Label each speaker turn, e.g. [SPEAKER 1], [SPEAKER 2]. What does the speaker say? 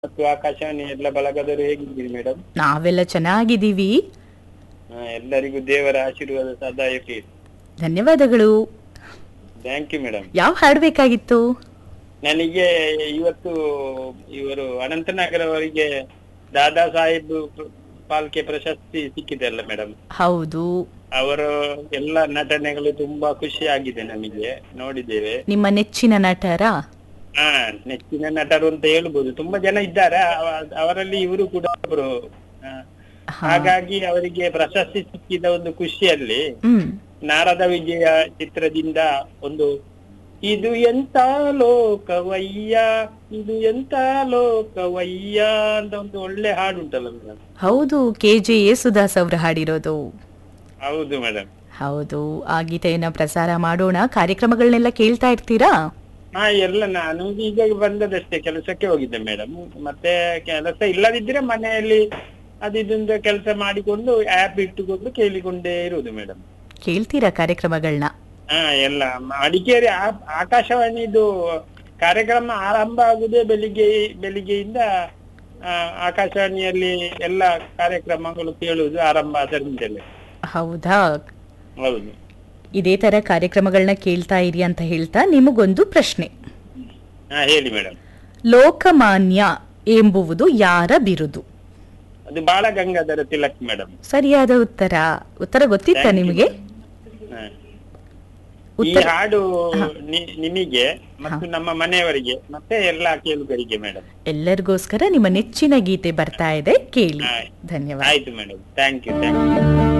[SPEAKER 1] ಮತ್ತು ಆಕಾಶವಾಣಿ ಎಲ್ಲ ಬಳಗದವರು ಹೇಗಿದ್ದೀರಿ ಮೇಡಮ್
[SPEAKER 2] ನಾವೆಲ್ಲ ಚೆನ್ನಾಗಿದ್ದೀವಿ
[SPEAKER 1] ಎಲ್ಲರಿಗೂ ದೇವರ ಆಶೀರ್ವಾದ ಸದಾ ಇರಲಿ
[SPEAKER 2] ಧನ್ಯವಾದಗಳು
[SPEAKER 1] ಥ್ಯಾಂಕ್ ಯು ಮೇಡಮ್
[SPEAKER 2] ಯಾವ ಹಾಡು ಬೇಕಾಗಿತ್ತು
[SPEAKER 1] ನನಗೆ ಇವತ್ತು ಇವರು ಅನಂತನಗರ ಅವರಿಗೆ ದಾದಾ ಸಾಹೇಬ್ ಪಾಲ್ಕೆ ಪ್ರಶಸ್ತಿ ಸಿಕ್ಕಿದೆ ಅಲ್ಲ ಮೇಡಮ್
[SPEAKER 2] ಹೌದು
[SPEAKER 1] ಅವರ ಎಲ್ಲ ನಟನೆಗಳು ತುಂಬಾ ಖುಷಿ ಆಗಿದೆ ನಮಗೆ ನೋಡಿದ್ದೇವೆ
[SPEAKER 2] ನಿಮ್ಮ ನೆಚ್ಚಿನ ನಟರ
[SPEAKER 1] ಹಾ ನೆಚ್ಚಿನ ನಟರು ಅಂತ ಹೇಳ್ಬೋದು ತುಂಬಾ ಜನ ಇದ್ದಾರೆ ಅವ- ಅವರಲ್ಲಿ ಇವರು ಕೂಡ ಒಬ್ರು ಆ, ಹಾಗಾಗಿ ಅವರಿಗೆ ಪ್ರಶಸ್ತಿ ಸಿಕ್ಕಿದ ಒಂದು ಖುಷಿಯಲ್ಲಿ
[SPEAKER 2] ಹ್ಮ್
[SPEAKER 1] ನಾರದ ವಿಜಯ ಚಿತ್ರದಿಂದ ಒಂದು ಇದು ಎಂತ ಲೋಕವಯ್ಯ ಇದು ಎಂತ ಲೋಕವಯ್ಯ ಅಂತ ಒಂದು ಒಳ್ಳೆ ಹಾಡು ಉಂಟಲ್ಲ ಮೇಡಮ್
[SPEAKER 2] ಹೌದು ಕೆ ಜೆ ಯೇಸುದಾಸ್ ಅವರು ಹಾಡಿರೋದು
[SPEAKER 1] ಹೌದು ಮೇಡಮ್
[SPEAKER 2] ಹೌದು ಆ ಗೀತೆಯನ್ನ ಪ್ರಸಾರ ಮಾಡೋಣ ಕಾರ್ಯಕ್ರಮಗಳನ್ನೆಲ್ಲ ಕೇಳ್ತಾ ಇರ್ತೀರಾ
[SPEAKER 1] ಹಾ ಎಲ್ಲ ನಾನು ಈಗ ಬಂದದಷ್ಟೇ ಕೆಲಸಕ್ಕೆ ಹೋಗಿದ್ದೆ ಮೇಡಮ್ ಮತ್ತೆ ಕೆಲಸ ಇಲ್ಲದಿದ್ರೆ ಮನೆಯಲ್ಲಿ ಅದಿದಿಂದ ಕೆಲಸ ಮಾಡಿಕೊಂಡು ಆಪ್ ಇಟ್ಟುಕೊಂಡು ಕೇಳಿಕೊಂಡೇ ಇರುವುದು ಮೇಡಮ್
[SPEAKER 2] ಕೇಳ್ತೀರಾ ಕಾರ್ಯಕ್ರಮಗಳನ್ನ
[SPEAKER 1] ಹಾ ಎಲ್ಲ ಮಡಿಕೇರಿ ಆ- ಆಕಾಶವಾಣಿದು ಕಾರ್ಯಕ್ರಮ ಆರಂಭ ಆಗುದೇ ಬೆಳಿಗ್ಗೆ ಬೆಳಿಗ್ಗೆಯಿಂದ ಆ, ಆಕಾಶವಾಣಿಯಲ್ಲಿ ಎಲ್ಲ ಕಾರ್ಯಕ್ರಮಗಳು ಕೇಳುವುದು ಆರಂಭ ಅದರಿಂದಲೇ
[SPEAKER 2] ಹೌದಾ
[SPEAKER 1] ಹೌದು
[SPEAKER 2] ಇದೇ ತರ ಕಾರ್ಯಕ್ರಮಗಳನ್ನ ಕೇಳ್ತಾ ಇರಿ ಅಂತ ಹೇಳ್ತಾ ನಿಮಗೊಂದು ಪ್ರಶ್ನೆ
[SPEAKER 1] ಹಾ ಹೇಳಿ ಮೇಡಮ್
[SPEAKER 2] ಲೋಕಮಾನ್ಯ ಎಂಬುವುದು ಯಾರ ಬಿರುದು
[SPEAKER 1] ಅದು ಬಾಳ ಗಂಗಾಧರ ತಿಲಕ್ ಮೇಡಮ್
[SPEAKER 2] ಸರಿಯಾದ ಉತ್ತರ ಉತ್ತರ ಗೊತ್ತಿತ್ತ
[SPEAKER 1] Thank you,
[SPEAKER 2] ನಿಮಗೆ
[SPEAKER 1] ಈ
[SPEAKER 2] ಉತ್ತರ-
[SPEAKER 1] ಹಾಡು ನಿ- ನಿಮಗೆ ಮತ್ತು ನಮ್ಮ ಮನೆಯವರಿಗೆ ಮತ್ತೆ ಎಲ್ಲಾ ಕೇಳುಗರಿಗೆ ಮೇಡಮ್
[SPEAKER 2] ಎಲ್ಲರಿಗೋಸ್ಕರ ನಿಮ್ಮ ನೆಚ್ಚಿನ ಗೀತೆ ಬರ್ತಾ ಇದೆ ಕೇಳಿ
[SPEAKER 1] ಆಯ್ತು.
[SPEAKER 2] ಧನ್ಯವಾದ
[SPEAKER 1] ಆಯ್ತು madam thank you thank you